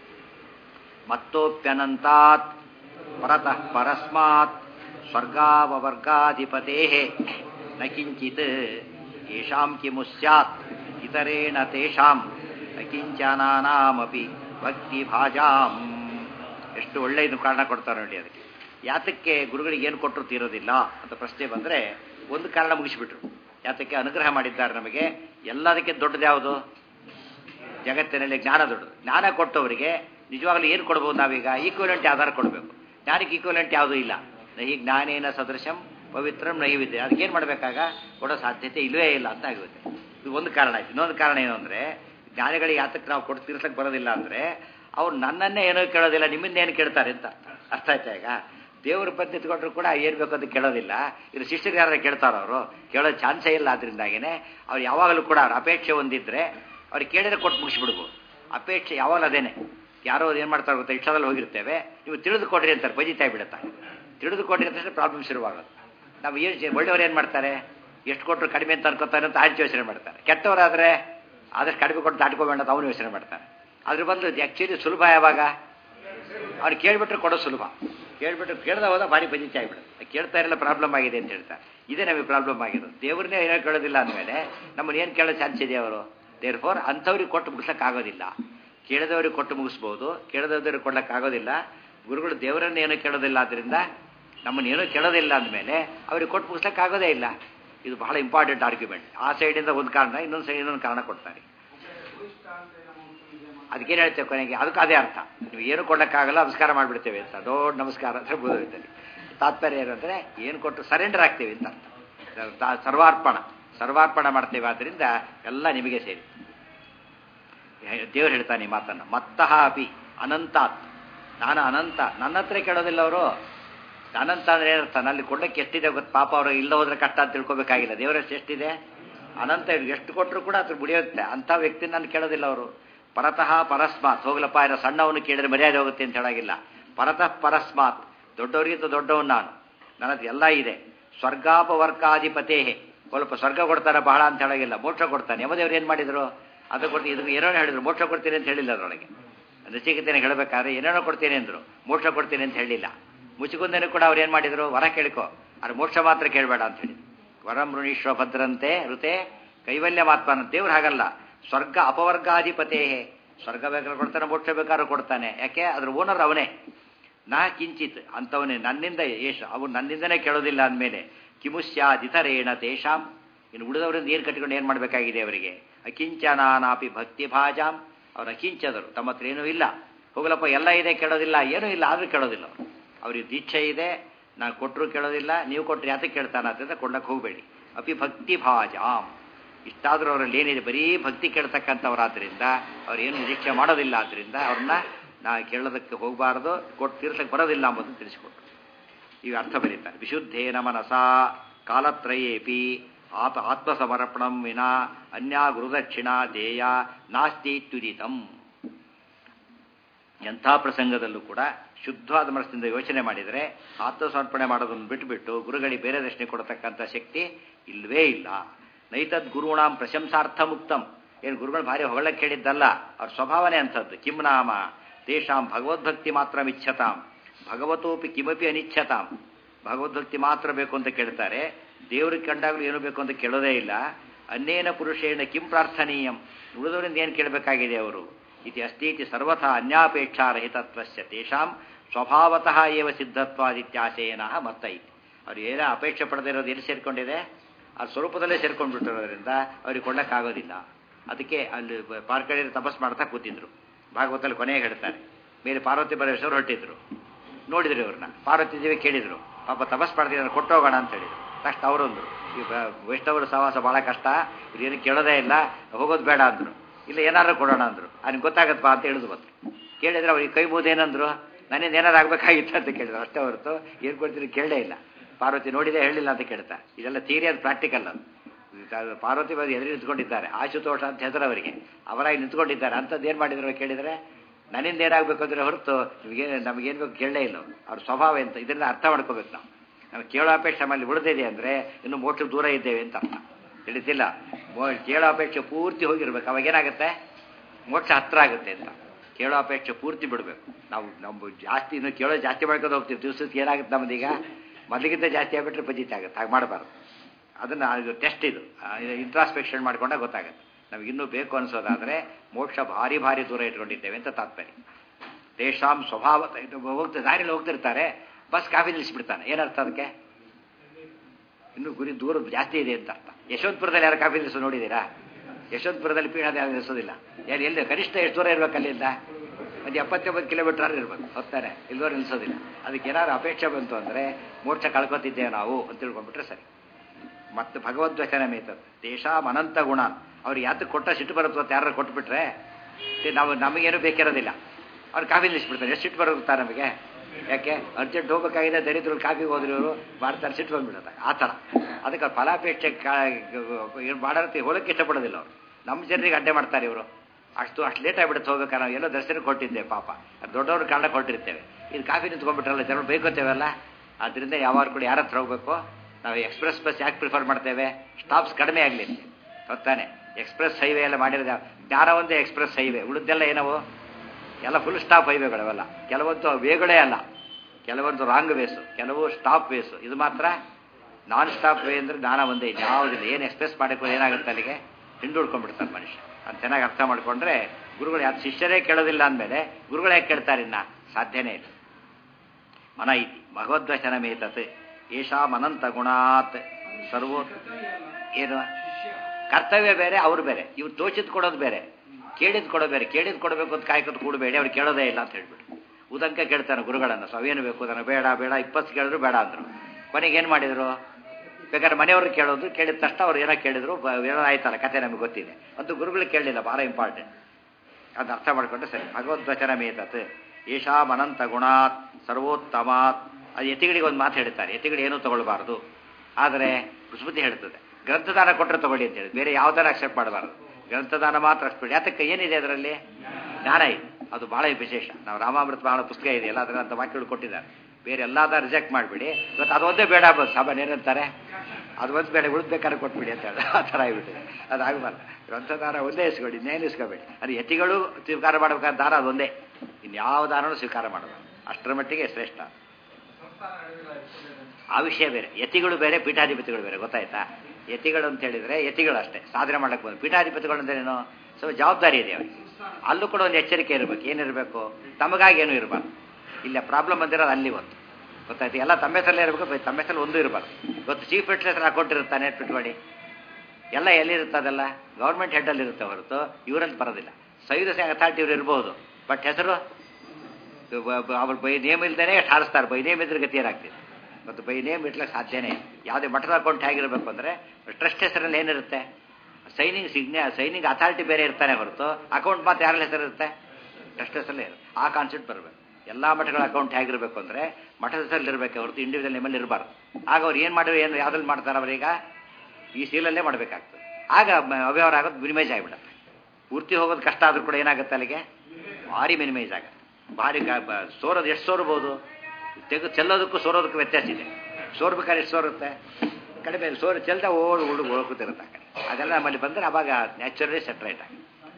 A: ಮತ್ತೋಪ್ಯನಂತಾತ್ ಪರತಃ ಪರಸ್ಮಾತ್ ಸ್ವರ್ಗಾವರ್ಗಾಧಿಪತೆ ನ ಕಿಂಚಿತ್ ಯೇಷಾಂ ಕಿಮು ಸ್ಯಾತ್ ಇತರೇಣ ತೇಷಾಂ ನ ಕಿಂಚನಾನಾಮಪಿ ಭಕ್ತಿ ಭಾಜಾಂ ಎಷ್ಟು ಒಳ್ಳೆಯದು ಕಾರಣ ಕೊಡ್ತಾರೆ ನೋಡಿ ಅದಕ್ಕೆ ಯಾತಕ್ಕೆ ಗುರುಗಳಿಗೆ ಏನು ಕೊಟ್ಟರು ತೀರೋದಿಲ್ಲ ಅಂತ ಪ್ರಶ್ನೆ ಬಂದರೆ ಒಂದು ಕಾರಣ ಮುಗಿಸಿಬಿಟ್ರು ಯಾತಕ್ಕೆ ಅನುಗ್ರಹ ಮಾಡಿದ್ದಾರೆ ನಮಗೆ ಎಲ್ಲದಕ್ಕೆ ದೊಡ್ಡದು ಯಾವುದು ಜಗತ್ತಿನಲ್ಲಿ ಜ್ಞಾನ ದೊಡ್ಡದು ಜ್ಞಾನ ಕೊಟ್ಟವರಿಗೆ ನಿಜವಾಗ್ಲೂ ಏನು ಕೊಡ್ಬೋದು ನಾವೀಗ ಈಕ್ವಲೆಂಟ್ ಯಾವ್ದಾರು ಕೊಡಬೇಕು ಜ್ಞಾನಕ್ಕೆ ಈಕ್ವಲೆಂಟ್ ಯಾವುದೂ ಇಲ್ಲ ನಹಿ ಜ್ಞಾನೇನ ಸದೃಶಂ ಪವಿತ್ರಂ ನಹಿ ವಿದ್ಯೆ ಅದಕ್ಕೇನು ಮಾಡಬೇಕಾಗ ಕೊಡೋ ಸಾಧ್ಯತೆ ಇಲ್ಲವೇ ಇಲ್ಲ ಅಂತ ಆಗುತ್ತೆ ಇದು ಒಂದು ಕಾರಣ ಆಯ್ತು ಇನ್ನೊಂದು ಕಾರಣ ಏನು ಅಂದರೆ ಜ್ಞಾನಿಗಳಿಗೆ ಯಾತಕ್ಕೆ ನಾವು ಕೊಟ್ಟು ತೀರ್ಸಕ್ಕೆ ಬರೋದಿಲ್ಲ ಅಂದರೆ ಅವ್ರು ನನ್ನನ್ನೇ ಏನೋ ಕೇಳೋದಿಲ್ಲ ನಿಮ್ಮಿಂದ ಏನು ಕೇಳ್ತಾರೆ ಅಂತ ಅರ್ಥ ಆಯ್ತಾ ಈಗ ದೇವ್ರ ಬಂದು ನಿಂತ್ಕೊಂಡ್ರು ಕೂಡ ಏನು ಬೇಕು ಅಂತ ಕೇಳೋದಿಲ್ಲ ಇದು ಶಿಷ್ಯರು ಯಾರು ಕೇಳ್ತಾರೋ ಅವರು ಕೇಳೋ ಚಾನ್ಸೇ ಇಲ್ಲ ಅದರಿಂದಾಗಿನೇ ಅವ್ರು ಯಾವಾಗಲೂ ಕೂಡ ಅವ್ರ ಅಪೇಕ್ಷೆ ಹೊಂದಿದ್ರೆ ಅವ್ರಿಗೆ ಕೇಳಿದ್ರೆ ಕೊಟ್ಟು ಮುಗಿಸ್ಬಿಡ್ಬೋದು ಅಪೇಕ್ಷೆ ಯಾವಾಗಲೂ ಅದೇನೆ ಯಾರೋ ಏನು ಮಾಡ್ತಾರೆ ಗೊತ್ತಾ ಇಷ್ಟದಲ್ಲಿ ಹೋಗಿರ್ತೇವೆ ನೀವು ತಿಳಿದು ಕೊಡ್ರಿ ಅಂತಾರೆ ಬಜಿತಾ ಬಿಡುತ್ತಾರೆ ತಿಳಿದು ಕೊಡ್ರಿ ಅಂತ ಪ್ರಾಬ್ಲಮ್ ಶುರುವಾಗೋದು ನಾವು ಏನು ಒಳ್ಳೆಯವ್ರು ಏನು ಮಾಡ್ತಾರೆ ಎಷ್ಟು ಕೊಟ್ಟರು ಕಡಿಮೆ ಅಂತ ಅನ್ಕೋತಾರೆ ಅಂತ ಆಚೆ ಯೋಚನೆ ಮಾಡ್ತಾರೆ ಕೆಟ್ಟವರಾದರೆ ಆದಷ್ಟು ಕಡಿಮೆ ಕೊಟ್ಟು ದಾಟ್ಕೋಬೇಡ ಅಂತ ಅವನು ಯೋಚನೆ ಮಾಡ್ತಾರೆ ಅದ್ರ ಬದಲು ಆ್ಯಕ್ಚುಲಿ ಸುಲಭ ಯಾವಾಗ ಅವ್ರು ಕೇಳಿಬಿಟ್ರೆ ಕೊಡೋದು ಸುಲಭ ಕೇಳ್ಬಿಟ್ರೆ ಕೇಳ್ದ ಹೋದ ಭಾರಿ ಬಜಿತಿ ಆಗಿಬಿಡುತ್ತೆ ಕೇಳ್ತಾ ಇರಲ್ಲ ಪ್ರಾಬ್ಲಮ್ ಆಗಿದೆ ಅಂತ ಹೇಳ್ತಾರೆ ಇದೇ ನಮಗೆ ಪ್ರಾಬ್ಲಮ್ ಆಗಿರೋದು ದೇವ್ರನ್ನೇ ಏನೋ ಕೇಳೋದಿಲ್ಲ ಅಂದಮೇಲೆ ನಮ್ಮನ್ನು ಏನು ಕೇಳೋ ಚಾನ್ಸ್ ಇದೆ ಅವರು ದೇರ್ ಫೋರ್ ಅಂಥವ್ರಿಗೆ ಕೊಟ್ಟು ಮುಗಿಸೋಕ್ಕಾಗೋದಿಲ್ಲ ಕೇಳಿದವ್ರಿಗೆ ಕೊಟ್ಟು ಮುಗಿಸ್ಬೋದು ಕೇಳದವ್ರಿಗೆ ಕೊಡ್ಲಿಕ್ಕಾಗೋದಿಲ್ಲ ಗುರುಗಳು ದೇವರನ್ನ ಏನು ಕೇಳೋದಿಲ್ಲ ಆದ್ದರಿಂದ ನಮ್ಮನ್ನೇನೂ ಕೇಳೋದಿಲ್ಲ ಅಂದಮೇಲೆ ಅವ್ರಿಗೆ ಕೊಟ್ಟು ಮುಗಿಸ್ಲಿಕ್ಕಾಗೋದೇ ಇಲ್ಲ ಇದು ಬಹಳ ಇಂಪಾರ್ಟೆಂಟ್ ಆರ್ಗ್ಯುಮೆಂಟ್ ಆ ಸೈಡಿಂದ ಒಂದು ಕಾರಣ ಇನ್ನೊಂದು ಸೈಡ್ ಇನ್ನೊಂದು ಕಾರಣ ಕೊಡ್ತಾರೆ ಅದಕ್ಕೇನು ಹೇಳ್ತೇವೆ ಕೊನೆಗೆ ಅದಕ್ಕೆ ಅದೇ ಅರ್ಥ ನೀವು ಏನು ಕೊಡೋಕ್ಕಾಗಲ್ಲ ನಮಸ್ಕಾರ ಮಾಡಿಬಿಡ್ತೇವೆ ಅಂತ ದೊಡ್ಡ ನಮಸ್ಕಾರ ಅಂತ ಬೋಧಿರ್ತದೆ ತಾತ್ಪರ್ಯ ಏನಂದರೆ ಏನು ಕೊಟ್ಟು ಸರೆಂಡರ್ ಆಗ್ತೇವೆ ಅಂತ ಅರ್ಥ ತ- ಸರ್ವಾರ್ಪಣ ಸರ್ವಾರ್ಪಣ ಮಾಡ್ತೇವೆ ಆದ್ದರಿಂದ ಎಲ್ಲ ನಿಮಗೆ ಸೇರಿ ದೇವರು ಹೇಳ್ತಾನೆ ಈ ಮಾತನ್ನು ಮತ್ತಃ ಅಪಿ ಅನಂತಾತ್ ನಾನು ಅನಂತ ನನ್ನ ಹತ್ರ ಕೇಳೋದಿಲ್ಲ ಅವರು ಅನಂತ ಅಂದ್ರೆ ಏನರ್ಥ ನಲ್ಲಿ ಕೊಡ್ಲಿಕ್ಕೆ ಎಷ್ಟಿದೆ ಗೊತ್ತು ಪಾಪ ಅವರು ಇಲ್ಲ ಹೋದ್ರೆ ಕಷ್ಟ ಅಂತ ತಿಳ್ಕೊಬೇಕಾಗಿಲ್ಲ ದೇವರಷ್ಟು ಎಷ್ಟಿದೆ ಅನಂತ ಇವ್ರಿಗೆ ಎಷ್ಟು ಕೊಟ್ಟರು ಕೂಡ ಅದ್ರ ಮುಡಿಯುತ್ತೆ ಅಂಥ ವ್ಯಕ್ತಿ ನಾನು ಕೇಳೋದಿಲ್ಲ ಅವರು ಪರತಃ ಪರಸ್ಮಾತ್ ಹೋಗ್ಲಪ್ಪ ಏನೋ ಸಣ್ಣವನು ಕೇಳಿದ್ರೆ ಮರ್ಯಾದೆ ಹೋಗುತ್ತೆ ಅಂತ ಹೇಳಾಗಿಲ್ಲ ಪರತಃ ಪರಸ್ಮಾತ್ ದೊಡ್ಡವರಿಗಿಂತ ದೊಡ್ಡವನು ನಾನು ನನ್ನ ಹತ್ರ ಎಲ್ಲ ಇದೆ ಸ್ವರ್ಗಾಪವರ್ಗಾಧಿಪತೇಹೆ ಸ್ವಲ್ಪ ಸ್ವರ್ಗ ಕೊಡ್ತಾರೆ ಬಹಳ ಅಂತ ಹೇಳಾಗಿಲ್ಲ ಮೋಕ್ಷ ಕೊಡ್ತಾನೆ ಯಮದೇವ್ರು ಏನು ಮಾಡಿದ್ರು ಅದು ಕೊಡ್ತೀನಿ ಇದನ್ನು ಏನೋ ಹೇಳಿದ್ರು ಮೋಕ್ಷ ಕೊಡ್ತೀನಿ ಅಂತ ಹೇಳಿಲ್ಲ ಅದರೊಳಗೆ ನಚಿಕೇತನ ಹೇಳಬೇಕಾದ್ರೆ ಏನೇನೋ ಕೊಡ್ತೀನಿ ಅಂದರು ಮೋಕ್ಷ ಕೊಡ್ತೀನಿ ಅಂತ ಹೇಳಿಲ್ಲ ಮುಚ್ಚಿಕೊಂದೇನು ಕೂಡ ಅವ್ರು ಏನು ಮಾಡಿದ್ರು ವರ ಕೇಳ್ಕೊ ಅದು ಮೋಕ್ಷ ಮಾತ್ರ ಕೇಳಬೇಡ ಅಂತ ಹೇಳಿದ್ರು ವರಂ ಋಣೀಶ್ವ ಭದ್ರಂತೆ ಋತೆ ಕೈವಲ್ಯ ಮಾತ್ಮನ ದೇವ್ರು ಹಾಗಲ್ಲ ಸ್ವರ್ಗ ಅಪವರ್ಗಾಧಿಪತೇ ಸ್ವರ್ಗ ಬೇಕಾದ್ರೆ ಕೊಡ್ತಾನೆ ಮೋಕ್ಷ ಬೇಕಾದ್ರೂ ಕೊಡ್ತಾನೆ ಯಾಕೆ ಅದ್ರ ಓನರ್ ಅವನೇ ನಾ ಕಿಂಚಿತ್ ಅಂತವನೇ ನನ್ನಿಂದ ಯೇಷ ಅವನು ನನ್ನಿಂದನೇ ಕೇಳೋದಿಲ್ಲ ಅಂದಮೇಲೆ ಕಿಮುಷ್ಯಾದಿತರೇಣ ತೇಷಾಂ ಇನ್ನು ಉಳಿದವರಿಂದ ಏನು ಕಟ್ಟಿಕೊಂಡು ಏನು ಮಾಡಬೇಕಾಗಿದೆ ಅವರಿಗೆ ಅಕಿಂಚನಾನಾಪಿ ಭಕ್ತಿ ಭಾಜಾಂ ಅವ್ರು ಅಕಿಂಚದರು ತಮ್ಮ ಹತ್ರ ಏನೂ ಇಲ್ಲ ಹೋಗಲಪ್ಪ ಎಲ್ಲ ಇದೆ ಕೇಳೋದಿಲ್ಲ ಏನೂ ಇಲ್ಲ ಆದರೂ ಕೇಳೋದಿಲ್ಲ ಅವರು ಅವ್ರಿಗೆ ದೀಕ್ಷೆ ಇದೆ ನಾನು ಕೊಟ್ಟರು ಕೇಳೋದಿಲ್ಲ ನೀವು ಕೊಟ್ಟರೆ ಯಾತಕ್ಕೆ ಕೇಳ್ತಾನ ಅಂತ ಕೊಂಡಕ್ಕೆ ಹೋಗಬೇಡಿ ಅಪಿ ಭಕ್ತಿ ಭಾಜಾಂ ಇಷ್ಟಾದರೂ ಅವರಲ್ಲಿ ಏನಿದೆ ಬರೀ ಭಕ್ತಿ ಕೇಳ್ತಕ್ಕಂಥವ್ರಾದ್ರಿಂದ ಅವ್ರು ಏನು ನಿರೀಕ್ಷೆ ಮಾಡೋದಿಲ್ಲ ಆದ್ದರಿಂದ ಅವ್ರನ್ನ ನಾ ಕೇಳೋದಕ್ಕೆ ಹೋಗಬಾರ್ದು ಕೊಟ್ಟು ತೀರ್ಸಕ್ಕೆ ಬರೋದಿಲ್ಲ ಎಂಬುದನ್ನು ತಿಳಿಸಿಕೊಟ್ರು ಈಗ ಅರ್ಥ ಬರೀತಾರೆ ವಿಶುದ್ಧೇನ ಮನಸ ಕಾಲತ್ರಯೇಪಿ ಆತ ಆತ್ಮಸಮರ್ಪಣಂ ವಿನಾ ಅನ್ಯಾ ಗುರುದಕ್ಷಿಣ ದೇಯ ನಾಸ್ತಿ ತುರಿತಂ ಎಂಥ ಪ್ರಸಂಗದಲ್ಲೂ ಕೂಡ ಶುದ್ಧವಾದ ಮನಸ್ಸಿನಿಂದ ಯೋಚನೆ ಮಾಡಿದರೆ ಆತ್ಮಸಮರ್ಪಣೆ ಮಾಡೋದನ್ನು ಬಿಟ್ಟುಬಿಟ್ಟು ಗುರುಗಳಿಗೆ ಬೇರೆ ದರ್ಶನ ಕೊಡತಕ್ಕಂಥ ಶಕ್ತಿ ಇಲ್ಲವೇ ಇಲ್ಲ ನೈತದ್ ಗುರುಣಾಂ ಪ್ರಶಂಸಾರ್ಥ ಮುಕ್ತಂ ಏನು ಗುರುಗಳು ಭಾರಿ ಹೊಗಳಕ್ಕೆ ಕೇಳಿದ್ದಲ್ಲ ಅವ್ರ ಸ್ವಭಾವನೆ ಅಂಥದ್ದು ಕಿಂ ನಾಮ ತೇಷಾಂ ಭಗವದ್ಭಕ್ತಿ ಮಾತ್ರ ಇಚ್ಛತಾಂ ಭಗವತೋಪಿ ಕಿಮಪಿ ಅನಿಚ್ಛತಾಂ ಭಗವದ್ಭಕ್ತಿ ಮಾತ್ರ ಬೇಕು ಅಂತ ಕೇಳ್ತಾರೆ ದೇವ್ರಿಗೆ ಕಂಡಾಗಲೂ ಏನು ಬೇಕು ಅಂತ ಕೇಳೋದೇ ಇಲ್ಲ ಅನ್ನೇನ ಪುರುಷೇಣ ಕಿಂ ಪ್ರಾರ್ಥನೀಯಂ ಉಳಿದವರಿಂದ ಏನು ಕೇಳಬೇಕಾಗಿದೆ ಅವರು ಇತಿ ಅಸ್ತೀತಿ ಸರ್ವಥಾ ಅನ್ಯಾಪೇಕ್ಷಾರಹಿತತ್ವಸ್ಯ ತೇಷಾಂ ಸ್ವಭಾವತಃ ಏವ ಸಿದ್ಧತ್ವಾದಿತ್ಯಾಶಯನ ಮತ್ತ ಐತಿ ಅವ್ರು ಏನೋ ಅಪೇಕ್ಷೆ ಪಡದೇ ಇರೋದು ಎಲ್ಲಿ ಸೇರ್ಕೊಂಡಿದೆ ಆ ಸ್ವರೂಪದಲ್ಲೇ ಸೇರ್ಕೊಂಡ್ಬಿಟ್ಟಿರೋದ್ರಿಂದ ಅವ್ರಿಗೆ ಕೊಳ್ಳಕ್ಕಾಗೋದಿಲ್ಲ ಅದಕ್ಕೆ ಅಲ್ಲಿ ಪಾರ್ಕಳಿ ತಪಸ್ ಮಾಡ್ತಾ ಕೂತಿದ್ರು ಭಾಗವತಲ್ಲಿ ಕೊನೆಗೆ ಹೇಳ್ತಾರೆ ಮೇಲೆ ಪಾರ್ವತಿ ಪರಮೇಶ್ವರ್ ಹೊರಟಿದ್ರು ನೋಡಿದ್ರು ಇವ್ರನ್ನ ಪಾರ್ವತಿ ದೇವಿ ಕೇಳಿದ್ರು ಪಾಪ ತಪಸ್ ಮಾಡ್ತಿದ್ದಾರೆ ಕೊಟ್ಟೋಗೋಣ ಅಂತ ಹೇಳಿದ್ರು ತಕ್ಷಣ ಅವರೊಂದು ಈ ಬ- ವೈಷ್ಣವರು ಸಹವಾಸ ಭಾಳ ಕಷ್ಟ ಇದೇನು ಕೇಳೋದೇ ಇಲ್ಲ ಹೋಗೋದು ಬೇಡ ಅಂದರು ಇಲ್ಲ ಏನಾದ್ರು ಕೊಡೋಣ ಅಂದರು ಅವ್ನಿಗೆ ಗೊತ್ತಾಗತ್ತಪ್ಪ ಅಂತ ಹೇಳಿದ್ರು ಬಂತು ಕೇಳಿದ್ರೆ ಅವ್ರಿಗೆ ಕೈ ಏನಂದ್ರು ನನ್ನಿಂದ ಏನಾರು ಆಗಬೇಕಾಗಿತ್ತು ಅಂತ ಕೇಳಿದ್ರು ಅಷ್ಟೇ ಹೊರತು ಏನು ಕೊಡ್ತೀನಿ ಕೇಳಲೇ ಇಲ್ಲ ಪಾರ್ವತಿ ನೋಡಿದೆ ಹೇಳಿಲ್ಲ ಅಂತ ಕೇಳ್ತಾ ಇದೆಲ್ಲ ಥಿಯರಿ ಅದು ಪ್ರಾಕ್ಟಿಕಲ್ ಅದು ಇದು ಪಾರ್ವತಿ ಬಂದು ಎದುರು ನಿಂತ್ಕೊಂಡಿದ್ದಾರೆ ಆಶುತೋಷ ಅಂತ ಹೆಸರು ಅವರಿಗೆ ಅವರಾಗಿ ನಿಂತ್ಕೊಂಡಿದ್ದಾರೆ ಅಂಥದ್ದು ಏನು ಮಾಡಿದ್ರು ಕೇಳಿದರೆ ನನ್ನಿಂದ ಏನಾಗಬೇಕು ಅಂದರೆ ಹೊರತು ನಿಮಗೇನು ನಮಗೇನು ಬೇಕು ಕೇಳಲೇ ಇಲ್ಲ ಅವ್ರು. ಅವ್ರ ಸ್ವಭಾವ ಎಂತ ಇದರಿಂದ ಅರ್ಥ ಮಾಡ್ಕೋಬೇಕು ನಾವು ನಾವು ಕೇಳೋ ಅಪೇಕ್ಷೆ ನಮ್ಮಲ್ಲಿ ಉಳಿದಿದೆ ಅಂದರೆ ಇನ್ನು ಮೋಕ್ಷ ದೂರ ಇದ್ದೇವೆ ಅಂತ ಅರ್ಥ ತಿಳಿತಿಲ್ಲ ಮೋ ಕೇಳೋ ಅಪೇಕ್ಷೆ ಪೂರ್ತಿ ಹೋಗಿರ್ಬೇಕು ಅವಾಗ ಏನಾಗುತ್ತೆ ಮೋಕ್ಷ ಹತ್ರ ಆಗುತ್ತೆ ಅಂತ ಕೇಳೋ ಅಪೇಕ್ಷೆ ಪೂರ್ತಿ ಬಿಡಬೇಕು ನಾವು ನಮ್ಮ ಜಾಸ್ತಿ ಇನ್ನು ಕೇಳೋ ಜಾಸ್ತಿ ಮಾಡ್ಕೊಂಡು ಹೋಗ್ತೀವಿ ದಿವಸಕ್ಕೆ ಏನಾಗುತ್ತೆ ನಮ್ಮದೀಗ ಮೊದಲಿಗಿಂತ ಜಾಸ್ತಿ ಆಗ್ಬಿಟ್ರೆ ಪಜಿತ ಆಗುತ್ತೆ ಹಾಗೆ ಮಾಡಬಾರ್ದು ಅದನ್ನು ಇದು ಟೆಸ್ಟ್ ಇದು ಇಂಟ್ರಾಸ್ಪೆಕ್ಷನ್ ಮಾಡ್ಕೊಂಡಾಗ ಗೊತ್ತಾಗುತ್ತೆ ನಮ್ಗೆ ಇನ್ನೂ ಬೇಕು ಅನಿಸೋದಾದರೆ ಮೋಕ್ಷ ಭಾರಿ ಭಾರಿ ದೂರ ಇಟ್ಕೊಂಡಿದ್ದೇವೆ ಅಂತ ತಾತ್ಪರ್ಯ ತೇಷಾಂ ಸ್ವಭಾವ ಇದು ಹೋಗ್ತಾ ದಾರಿಯಲ್ಲಿ ಹೋಗ್ತಿರ್ತಾರೆ ಬಸ್ ಕಾಫಿ ನಿಲ್ಲಿಸ್ಬಿಡ್ತಾನೆ ಏನರ್ಥ ಅದಕ್ಕೆ ಇನ್ನು ಗುರಿ ದೂರ ಜಾಸ್ತಿ ಇದೆ ಅಂತ ಅರ್ಥ ಯಶವಂತಪುರದಲ್ಲಿ ಯಾರು ಕಾಫಿ ನಿಲ್ಲಿಸೋ ನೋಡಿದ್ದೀರಾ ಯಶವಂತಪುರದಲ್ಲಿ ಪೀಠದ ಯಾರು ನಿಲ್ಲಿಸೋದಿಲ್ಲ ಎಲ್ಲಿ ಎಲ್ಲಿ ಕನಿಷ್ಠ ಎಷ್ಟು ದೂರ ಇರ್ಬೇಕು ಅಲ್ಲಿಂದ ಒಂದು ಎಪ್ಪತ್ತೊಂಬತ್ತು ಕಿಲೋಮೀಟರ್ ಇರ್ಬೇಕು ಹೋಗ್ತಾರೆ ಇಲ್ಲದವ್ರು ನಿಲ್ಲಿಸೋದಿಲ್ಲ ಅದಕ್ಕೆ ಏನಾದ್ರು ಅಪೇಕ್ಷೆ ಬಂತು ಅಂದರೆ ಮೋಕ್ಷ ಕಳ್ಕೊತಿದ್ದೇವೆ ನಾವು ಅಂತ ತಿಳ್ಕೊಂಡ್ಬಿಟ್ರೆ ಸರಿ ಮತ್ತು ಭಗವದ್ವಚನ ಮೇತದ್ ದೇಶಾಂ ಅನಂತ ಗುಣ ಅವ್ರಿಗೆ ಯಾತಕ್ಕೆ ಕೊಟ್ಟ ಸಿಟ್ಟು ಬರುತ್ತೆ ಅಂತ ಯಾರು ಕೊಟ್ಬಿಟ್ರೆ ಏ, ನಾವು ನಮಗೇನು ಬೇಕಿರೋದಿಲ್ಲ ಅವ್ರು ಕಾಫಿ ನಿಲ್ಲಿಸ್ಬಿಡ್ತಾರೆ ಎಷ್ಟು ಸಿಟ್ಟು ಬರುತ್ತೆ ನಮಗೆ ಯಾಕೆ ಅರ್ಜೆಂಟ್ ಹೋಗ್ಬೇಕಾಗಿದೆ ದರಿದ್ರಲ್ಲಿ ಕಾಫಿಗೆ ಹೋದ್ರೆ ಇವರು ಮಾಡ್ತಾರೆ ಸಿಟ್ಟು ಬಂದ್ಬಿಡುತ್ತೆ ಆ ಥರ ಅದಕ್ಕೆ ಅವ್ರು ಫಲಾಪೇಕ್ಷೆ ಕಾ ಏನು ಮಾಡಾರತಿ ಹೋಗಕ್ಕೆ ಇಷ್ಟಪಡೋದಿಲ್ಲ ಅವರು ನಮ್ಮ ಜನರಿಗೆ ಅಡ್ಡೆ ಮಾಡ್ತಾರೆ ಇವರು ಅಷ್ಟು ಅಷ್ಟು ಲೇಟ್ ಆಗಿಬಿಡುತ್ತೆ ಹೋಗ್ಬೇಕಾದ್ರೆ ನಾವು ಎಲ್ಲೋ ದರ್ಶನ ಕೊಟ್ಟಿದ್ದೇವೆ ಪಾಪ ಅದು ದೊಡ್ಡವ್ರ ಕಾರಣ ಕೊಟ್ಟಿರ್ತೇವೆ ಇದು ಕಾಫಿ ನಿಂತ್ಕೊಂಡ್ಬಿಟ್ರಲ್ಲ ಜನರು ಬೇಕೋತೇವಲ್ಲ ಆದ್ದರಿಂದ ಯಾವಾಗ ಕೂಡ ಯಾರ ಹತ್ರ ಹೋಗ್ಬೇಕು ನಾವು ಎಕ್ಸ್ಪ್ರೆಸ್ ಬಸ್ ಯಾಕೆ ಪ್ರಿಫರ್ ಮಾಡ್ತೇವೆ ಸ್ಟಾಪ್ಸ್ ಕಡಿಮೆ ಆಗಲಿ ಗೊತ್ತಾನೆ ಎಕ್ಸ್ಪ್ರೆಸ್ ಹೈವೇ ಎಲ್ಲ ಮಾಡಿರೋದು ಜ್ಞಾನ ಒಂದೇ ಎಕ್ಸ್ಪ್ರೆಸ್ ಹೈವೇ ಉಳಿದೆಲ್ಲ ಏನವು ಎಲ್ಲ ಫುಲ್ ಸ್ಟಾಪ್ ಹೈವೇಗಳವೆಲ್ಲ ಕೆಲವೊಂದು ವೇಗಳೇ ಅಲ್ಲ ಕೆಲವೊಂದು ರಾಂಗ್ ವೇಸು ಕೆಲವು ಸ್ಟಾಪ್ ವೇಸು ಇದು ಮಾತ್ರ ನಾನ್ ಸ್ಟಾಪ್ ವೇ ಅಂದರೆ ಜ್ಞಾನ ಒಂದೇ ಇದೆ ಯಾವುದಿಲ್ಲ ಏನು ಎಕ್ಸ್ಪ್ರೆಸ್ ಮಾಡಿಕೊಂಡು ಏನಾಗುತ್ತೆ ಅಲ್ಲಿಗೆ ಹಿಂದುಳ್ಕೊಂಡ್ಬಿಡ್ತಾನೆ ಮನುಷ್ಯ ಅದು ಚೆನ್ನಾಗಿ ಅರ್ಥ ಮಾಡ್ಕೊಂಡ್ರೆ ಗುರುಗಳು ಯಾರು ಶಿಷ್ಯರೇ ಕೇಳೋದಿಲ್ಲ ಅಂದಮೇಲೆ ಗುರುಗಳು ಯಾಕೆ ಕೇಳ್ತಾರೆ ಇನ್ನ ಸಾಧ್ಯನೇ ಇಲ್ಲ ಮನ ಇತಿ ಭಗವದ್ವಚನಮೇತತ್ ಏಷಾಂ ಅನಂತ ಗುಣಾತ್ ಸರ್ವೋ ಏನು ಕರ್ತವ್ಯ ಬೇರೆ ಅವ್ರು ಬೇರೆ ಇವ್ರು ತೋಚಿದ್ ಕೊಡೋದು ಬೇರೆ ಕೇಳಿದ್ ಕೊಡೋದು ಬೇರೆ ಕೇಳಿದ್ ಕೊಡಬೇಕು ಅಂತ ಕಾಯ್ಕೊಂಡು ಕೂಡಬೇಡಿ ಅವ್ರು ಕೇಳೋದೇ ಇಲ್ಲ ಅಂತ ಹೇಳ್ಬಿಟ್ಟು ಉದಂಕ ಕೇಳ್ತಾನೆ ಗುರುಗಳನ್ನು ಸ್ವಾವೇನು ಬೇಕು ಅದನ್ನು ಬೇಡ ಬೇಡ ಇಪ್ಪತ್ತು ಕೇಳಿದ್ರು ಬೇಡ ಅಂದರು ಕೊನೆಗೆ ಏನು ಮಾಡಿದರು ಬೇಕಾದ್ರೆ ಮನೆಯವರು ಕೇಳೋದು ಕೇಳಿದ ತಕ್ಷಣ ಅವ್ರು ಏನೋ ಕೇಳಿದ್ರು ಬ- ಏನೋ ಆಯ್ತಲ್ಲ ಕತೆ ನಮಗೆ ಗೊತ್ತಿದೆ ಅಂತೂ ಗುರುಗಳು ಕೇಳಲಿಲ್ಲ ಭಾಳ ಇಂಪಾರ್ಟೆಂಟ್ ಅದು ಅರ್ಥ ಮಾಡಿಕೊಂಡ್ರೆ ಸರಿ ಭಗವದ್ವಚನ ಮೇತತ್ ಏಷಾಂ ಅನಂತ ಗುಣಾತ್ ಸರ್ವೋತ್ತಮಾತ್ ಅದು ಯತಿಗಳಿಗೆ ಒಂದು ಮಾತು ಹೇಳ್ತಾರೆ ಯತಿಗಳು ಏನೂ ತಗೊಳ್ಬಾರ್ದು ಆದರೆ ಸ್ಮೃತಿ ಹೇಳ್ತದೆ ಗ್ರಂಥದಾನ ಕೊಟ್ಟರೆ ತಗೊಳ್ಳಿ ಅಂತ ಹೇಳಿ ಬೇರೆ ಯಾವುದಾರ ಅಕ್ಸೆಪ್ಟ್ ಮಾಡಬಾರ್ದು ಗ್ರಂಥದಾನ ಮಾತ್ರ ಅಷ್ಟು ಯಾತಕ್ಕೆ ಏನಿದೆ ಅದರಲ್ಲಿ ಜ್ಞಾನ ಇದೆ ಅದು ಭಾಳ ವಿಶೇಷ ನಾವು ರಾಮಾಮೃತ ಬಹಳ ಪುಸ್ತಕ ಇದೆಯಲ್ಲ ಅದರ ಅಂತ ವಾಕ್ಯಗಳು ಕೊಟ್ಟಿದ್ದಾರೆ ಬೇರೆ ಎಲ್ಲಾದ ರಿಜೆಕ್ಟ್ ಮಾಡಿಬಿಡಿ ಇವತ್ತು ಅದೊಂದೇ ಬೇಡ ಬೋದು ಸಾಮಾನ್ಯ ಏನಂತಾರೆ ಅದು ಒಂದು ಬೇಡ ಉಳಿದ್ಬೇಕಾದ್ರೆ ಕೊಟ್ಬಿಡಿ ಅಂತ ಹೇಳಿ ಆ ಥರ ಆಗಿಬಿಟ್ಟಿದೆ ಅದು ಆಗಬಾರ್ದು ಗ್ರಂಥದಾನ ಒಂದೇ ಇಸ್ಕೊಡಿ ಇನ್ನೇನು ಇಸ್ಕೋಬೇಡಿ ಅದು ಯತಿಗಳು ಸ್ವೀಕಾರ ಮಾಡಬೇಕಾದ ದಾನ ಅದೊಂದೇ ಇನ್ಯಾವ ದಾನನೂ ಸ್ವೀಕಾರ ಮಾಡಬಾರ್ದು ಅಷ್ಟರ ಮಟ್ಟಿಗೆ ಶ್ರೇಷ್ಠ ಆ ವಿಷಯ ಬೇರೆ ಯತಿಗಳು ಬೇರೆ ಪೀಠಾಧಿಪತಿಗಳು ಬೇರೆ ಗೊತ್ತಾಯ್ತಾ ಯತಿಗಳು ಅಂತ ಹೇಳಿದ್ರೆ ಯತಿಗಳು ಅಷ್ಟೇ ಸಾಧನೆ ಮಾಡಕ್ಕೆ ಬಂದು ಪೀಠಾಧಿಪತಿಗಳು ಅಂದ್ರೇನು ಸ್ವಲ್ಪ ಜವಾಬ್ದಾರಿ ಇದೆ ಅವರಿಗೆ ಅಲ್ಲೂ ಕೂಡ ಒಂದು ಎಚ್ಚರಿಕೆ ಇರಬೇಕು ಏನಿರಬೇಕು ತಮಗಾಗಿ ಏನೂ ಇರಬಾರ್ದು ಇಲ್ಲ ಪ್ರಾಬ್ಲಮ್ ಬಂದಿರೋದು ಅಲ್ಲಿ ಒಂದು ಗೊತ್ತಾಯ್ತು ಎಲ್ಲ ತಮ್ಮ ಹೆಸರಲ್ಲೇ ಇರಬೇಕು ಬೈ- ತಮ್ಮ ಹೆಸರಲ್ಲಿ ಒಂದು ಇರಬಾರ್ದು ಇವತ್ತು ಚೀಫ್ ಮಿನಿಸ್ಟರ್ ಅಕೌಂಟ್ ಇರುತ್ತಾ ನೆಟ್ ಬಿಟ್ಕೊಡಿ ಎಲ್ಲ ಎಲ್ಲಿರುತ್ತೆ ಅದೆಲ್ಲ ಗೌರ್ಮೆಂಟ್ ಹೆಡ್ಡಲ್ಲಿ ಇರುತ್ತೆ ಹೊರತು ಇವರಲ್ಲಿ ಬರೋದಿಲ್ಲ ಸೈದ ಅಥಾರಿಟಿ ಇವ್ರು ಇರ್ಬೋದು ಬಟ್ ಹೆಸರು ಅವ್ರ ಬೈ ನೇಮ್ ಇಲ್ದೇನೆ ಹಾರಿಸ್ತಾರೆ ಬೈ ನೇಮ್ ಇದ್ರೆ ಗತಿ ಏನಾಗ್ತಿದೆ ಮತ್ತು ಬೈ ನೇಮ್ ಇಟ್ಲಿಕ್ಕೆ ಸಾಧ್ಯನೇ ಇಲ್ಲ. ಯಾವುದೇ ಮಠದ ಅಕೌಂಟ್ ಹೇಗಿರಬೇಕು ಅಂದರೆ ಟ್ರಸ್ಟ್ ಹೆಸರಲ್ಲಿ ಏನಿರುತ್ತೆ ಸೈನಿಂಗ್ ಸಿಗ್ನೆ ಸೈನಿಂಗ್ ಅಥಾರಿಟಿ ಬೇರೆ ಇರ್ತಾನೆ ಹೊರತು ಅಕೌಂಟ್ ಮಾತ್ರ ಯಾರ ಹೆಸರು ಇರುತ್ತೆ ಟ್ರಸ್ಟ್ ಹೆಸರಲ್ಲೇ ಇರುತ್ತೆ ಆ ಕಾನ್ಸೆಪ್ಟ್ ಬರಬೇಕು ಎಲ್ಲ ಮಠಗಳ ಅಕೌಂಟ್ ಹೇಗಿರಬೇಕು ಅಂದರೆ ಮಠದ ಹೆಸರಲ್ಲಿ ಇರಬೇಕು ಹೊರತು ಇಂಡಿವಿಜುವಲ್ ನೇಮಲ್ಲಿ ಇರಬಾರ್ದು ಆಗ ಅವ್ರು ಏನು ಮಾಡಿದ್ರು ಏನು ಯಾವ್ದ್ರಲ್ಲಿ ಮಾಡ್ತಾರೆ ಅವರೀಗ ಈ ಸೀಲಲ್ಲೇ ಮಾಡಬೇಕಾಗ್ತದೆ ಆಗ ಮ- ಅವ್ಯವಹಾರ ಆಗೋದು ಮಿನಿಮೈಸ್ ಆಗಿಬಿಡುತ್ತೆ ಪೂರ್ತಿ ಹೋಗೋದು ಕಷ್ಟ ಆದರೂ ಕೂಡ ಏನಾಗುತ್ತೆ ಅಲ್ಲಿಗೆ ಭಾರಿ ಮಿನಿಮೈಸ್ ಆಗುತ್ತೆ ಭಾರಿ ಗ- ಬ- ಸೋರೋದು ಎಷ್ಟು ಸೋರ್ಬೋದು ತೆಗೆದು ಚೆಲ್ಲೋದಕ್ಕೂ ಸೋರೋದಕ್ಕೂ ವ್ಯತ್ಯಾಸ ಇದೆ ಸೋರ್ಬೇಕಾದ್ರೆ ಎಷ್ಟು ಸೋರುತ್ತೆ ಕಡಿಮೆ ಸೋರು ಚೆಲ್ದ ಓಡು ಓಡು ಓಡ್ಕೊತಿರುತ್ತೆ ಆ ಕಡೆ ಅದೆಲ್ಲ ನಮ್ಮಲ್ಲಿ ಬಂದರೆ ಅವಾಗ ನ್ಯಾಚುರಲಿ ಸೆಟ್ರೇಟ್ ಆಗಿ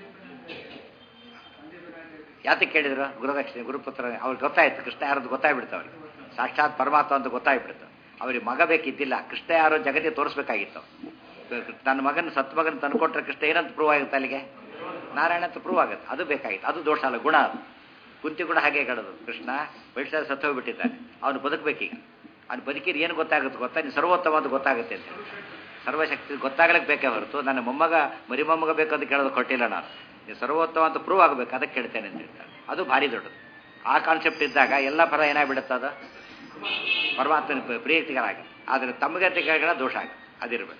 A: ಯಾತಕ್ಕೆ ಕೇಳಿದ್ರು ಗುರುದಕ್ಷಿಣೆ ಗುರುಪುತ್ರ ಅವ್ರಿಗೆ ಗೊತ್ತಾಯ್ತು ಕೃಷ್ಣ ಯಾರದು ಗೊತ್ತಾಗ್ಬಿಡ್ತು ಅವ್ರಿಗೆ ಸಾಕ್ಷಾತ್ ಪರಮಾತ್ಮ ಅಂತ ಗೊತ್ತಾಗ್ಬಿಡ್ತು ಅವ್ರಿಗೆ ಮಗ ಬೇಕಿದ್ದಿಲ್ಲ ಕೃಷ್ಣ ಯಾರೋ ಜಗತ್ತಿಗೆ ತೋರಿಸ್ಬೇಕಾಗಿತ್ತು ತನ್ನ ಮಗನ ಸತ್ ಮಗನ ತಂದುಕೊಟ್ರೆ ಕೃಷ್ಣ ಏನಂತ ಪ್ರೂವ್ ಆಗುತ್ತೆ ಅಲ್ಲಿಗೆ ನಾರಾಯಣ ಅಂತ ಪ್ರೂವ್ ಆಗುತ್ತೆ ಅದು ಬೇಕಾಗಿತ್ತು ಅದು ದೋಷ ಅಲ್ಲ ಗುಣ ಅದು ಕುಂತಿ ಕೂಡ ಹಾಗೆ ಕಡದು ಕೃಷ್ಣ ವೈಷ್ಣವ ಸತ್ತು ಹೋಗ್ಬಿಟ್ಟಿದ್ದಾನೆ ಅವನು ಬದುಕಬೇಕೀಗ ಅವ್ನು ಬದುಕಿದ್ರೆ ಏನು ಗೊತ್ತಾಗುತ್ತೆ ಗೊತ್ತಾ ನೀನು ಸರ್ವೋತ್ತಮ ಅಂತ ಗೊತ್ತಾಗುತ್ತೆ ಅಂತ ಹೇಳಿ ಸರ್ವಶಕ್ತಿ ಗೊತ್ತಾಗ್ಲಿಕ್ಕೆ ಬೇಕೇ ಹೊರತು ನನ್ನ ಮೊಮ್ಮಗ ಮರಿ ಮೊಮ್ಮಗ ಬೇಕಂತ ಕೇಳೋದು ಕೊಟ್ಟಿಲ್ಲ ನಾನು ನೀವು ಸರ್ವೋತ್ತಮ ಅಂತ ಪ್ರೂವ್ ಆಗಬೇಕು ಅದಕ್ಕೆ ಕೇಳ್ತೇನೆ ಅಂತ ಹೇಳ್ತಾರೆ ಅದು ಭಾರಿ ದೊಡ್ಡದು ಆ ಕಾನ್ಸೆಪ್ಟ್ ಇದ್ದಾಗ ಎಲ್ಲ ಪರ ಏನಾಗ್ಬಿಡುತ್ತೆ ಅದು ಪರಮಾತ್ಮನ ಪ್ರ- ಪ್ರೀತಿಕರಾಗಿ ಆದರೆ ತಮಗೆ ತೆಗೆಗಳ ದೋಷ ಆಗ ಅದಿರಬೇಕು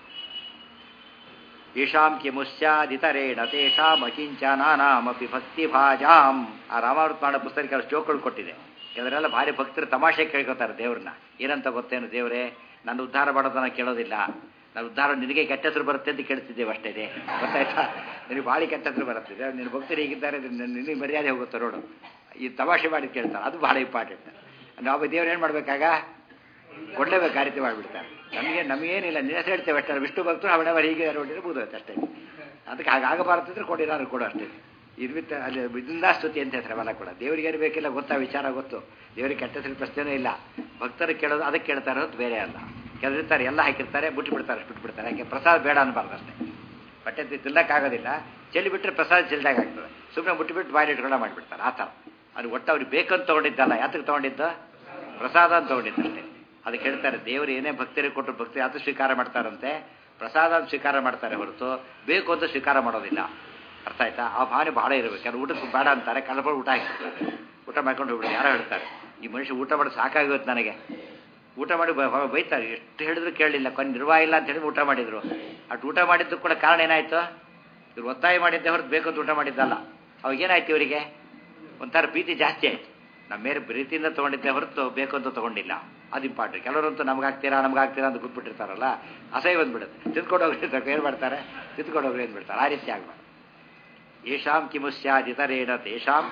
A: ಯಶಾಂ ಕಿಮುಶ್ಚಾದಿತರೇಣ ತೇಷಾಂ ಅಕಿಂಚನಾನಾಮಪಿ ಭಕ್ತಿಭಾಜಾಂ ಆ ರಾಮಾವೃತ್ಮಾಣ ಪುಸ್ತಕ ಕೆಲವು ಶ್ಲೋಕಗಳು ಕೊಟ್ಟಿದೆ ಇವರೆಲ್ಲ ಭಾರಿ ಭಕ್ತರು ತಮಾಷೆ ಕೇಳ್ಕೊತಾರೆ ದೇವ್ರನ್ನ ಏನಂತ ಗೊತ್ತೇನು ದೇವರೇ ನನ್ನ ಉದ್ಧಾರ ಮಾಡೋದನ್ನ ಕೇಳೋದಿಲ್ಲ ನನ್ನ ಉದ್ಧಾರ ನಿನಗೆ ಕೆಟ್ಟ ಹೆಸರು ಬರುತ್ತೆ ಅಂತ ಕೇಳ್ತಿದ್ದೇವೆ ಅಷ್ಟೇ ಇದೆ ಗೊತ್ತಾಯ್ತಾ ನಿನಗೆ ಭಾರಿ ಕೆಟ್ಟ ಹೆಸರು ಬರುತ್ತಿದೆ ನಿನ್ನ ಭಕ್ತರು ಹೀಗಿದ್ದಾರೆ ನಿನ್ನ- ನಿನಗೆ ಮರ್ಯಾದೆ ಹೋಗುತ್ತೆ ನೋಡು ಈ ತಮಾಷೆ ಮಾಡಿ ಕೇಳ್ತಾರೆ ಅದು ಭಾಳ ಇಂಪಾರ್ಟೆಂಟ್ ನಾವು ದೇವ್ರು ಏನು ಮಾಡ್ಬೇಕಾಗ ಕೊಡಲೇಬೇಕು ಆ ರೀತಿ ಮಾಡಿಬಿಡ್ತಾರೆ ನಮಗೆ ನಮಗೇನಿಲ್ಲ ನಿನ್ನ ಹೆಸರು ಹೇಳ್ತೇವೆ ಅಷ್ಟೇ ವಿಷ್ಣು ಭಕ್ತರು ಅವನವರು ಹೀಗೆ ನೋಡಿದ್ರೆ ಮುಗಿದೋಯ್ತು ಅಷ್ಟೇ ಅದಕ್ಕೆ ಹಾಗೆ ಆಗಬಾರ್ದಿದ್ರೆ ಕೊಡಿ ನಾನು ಕೊಡು ಅಷ್ಟೇ ಇದ್ಬಿಟ್ಟು ಅಲ್ಲಿ ಇದರಿಂದ ಸ್ತುತಿ ಅಂತ ಹೇಳ್ತಾರೆ ಅವೆಲ್ಲ ಕೂಡ ದೇವರಿಗೆ ಏನು ಬೇಕಿಲ್ಲ ಗೊತ್ತಾ ವಿಚಾರ ಗೊತ್ತು ದೇವರಿಗೆ ಕೆಟ್ಟ ಹೆಸರು ಪ್ರಶ್ನೆನೇ ಇಲ್ಲ ಭಕ್ತರು ಕೇಳೋದು ಅದಕ್ಕೆ ಕೇಳ್ತಾರೆ ಹೊರತು ಬೇರೆ ಅಲ್ಲ ಕೆಲವರು ಇರ್ತಾರೆ ಎಲ್ಲ ಹಾಕಿರ್ತಾರೆ ಬಿಟ್ಟು ಬಿಡ್ತಾರೆ ಅಷ್ಟು ಬಿಟ್ಬಿಡ್ತಾರೆ ಯಾಕೆ ಪ್ರಸಾದ ಬೇಡ ಅನ್ಬಾರ್ದು ಅಷ್ಟೇ ಬಟ್ಟೆ ತಿ- ತಿನ್ನಕ್ಕಾಗೋದಿಲ್ಲ ಚೆಲ್ಲಿ ಬಿಟ್ಟರೆ ಪ್ರಸಾದ ಚೆಲ್ದಾಗ ಆಗ್ತದೆ ಸುಮ್ಮನೆ ಮುಟ್ಟಿಬಿಟ್ಟು ಬಾಯಲ್ಲಿ ಇಟ್ಕೊಂಡ ಮಾಡಿಬಿಡ್ತಾರೆ ಆ ಥರ ಅದು ಒಟ್ಟು ಅವ್ರಿಗೆ ಬೇಕಂತ ತೊಗೊಂಡಿದ್ದಲ್ಲ ಯಾತಕ್ಕೆ ತೊಗೊಂಡಿದ್ದು ಪ್ರಸಾದ ಅಂತ ತೊಗೊಂಡಿದ್ದಷ್ಟೇ ಅದಕ್ಕೆ ಹೇಳ್ತಾರೆ ದೇವರು ಏನೇ ಭಕ್ತರಿಗೆ ಕೊಟ್ಟರು ಭಕ್ತಿ ಅದು ಸ್ವೀಕಾರ ಮಾಡ್ತಾರಂತೆ ಪ್ರಸಾದ ಅಂತ ಸ್ವೀಕಾರ ಮಾಡ್ತಾರೆ ಹೊರತು ಬೇಕು ಅಂತ ಸ್ವೀಕಾರ ಮಾಡೋದಿಲ್ಲ ಅರ್ಥ ಆಯ್ತಾ ಆ ಭಾವನೆ ಭಾಳ ಇರಬೇಕು ಕೆಲವು ಊಟಕ್ಕೆ ಬೇಡ ಅಂತಾರೆ ಕಲಪಡಿ ಊಟ ಹಾಕಿರ್ತಾರೆ ಊಟ ಮಾಡ್ಕೊಂಡು ಹೋಗ್ಬಿಡಿ ಯಾರೋ ಹೇಳ್ತಾರೆ ಈ ಮನುಷ್ಯ ಊಟ ಮಾಡಿ ಸಾಕಾಗೋಯ್ತು ನನಗೆ ಊಟ ಮಾಡಿ ಬ- ಬ- ಬೈತಾರೆ ಎಷ್ಟು ಹೇಳಿದ್ರು ಕೇಳಲಿಲ್ಲ ಕೊನೆ ನಿರ್ವಾಹ ಇಲ್ಲ ಅಂತ ಹೇಳಿ ಊಟ ಮಾಡಿದ್ರು ಅಷ್ಟು ಊಟ ಮಾಡಿದ್ದು ಕೂಡ ಕಾರಣ ಏನಾಯ್ತು ಇವ್ರು ಒತ್ತಾಯ ಮಾಡಿದ್ದೆ ಹೊರತು ಬೇಕು ಅಂತ ಊಟ ಮಾಡಿದ್ದಲ್ಲ ಅವಾಗ ಏನಾಯ್ತು ಇವರಿಗೆ ಒಂಥರ ಪ್ರೀತಿ ಜಾಸ್ತಿ ಆಯ್ತು ನಮ್ಮ ಮೇಲೆ ಪ್ರೀತಿಯಿಂದ ತೊಗೊಂಡಿದ್ದೆ ಹೊರತು ಬೇಕು ಅಂತ ತೊಗೊಂಡಿಲ್ಲ ಅದು ಇಂಪಾರ್ಟೆಂಟ್ ಕೆಲವರಂತೂ ನಮ್ಗೆ ಆಗ್ತೀರಾ ನಮ್ಗೆ ಆಗ್ತೀರಾ ಅಂತ ಕೂತ್ಬಿಟ್ಟಿರ್ತಾರಲ್ಲ ಅಸಹ್ಯ ಬಂದ್ಬಿಡುತ್ತೆ ತಿಂದ್ಕೊಂಡು ಹೋಗ್ರಿ ಏನು ಮಾಡ್ತಾರೆ ತಿಂದ್ಕೊಂಡು ಹೋಗ್ರಿ ಅಂದ್ಬಿಡ್ತಾರೆ ಆ ರೀತಿ ಆಗ್ಬಾರ್ದು ಯೇಷಾಂ ಕಿಮುಸ್ಯಾದಿತರೇಣ ತೇಷಾಂ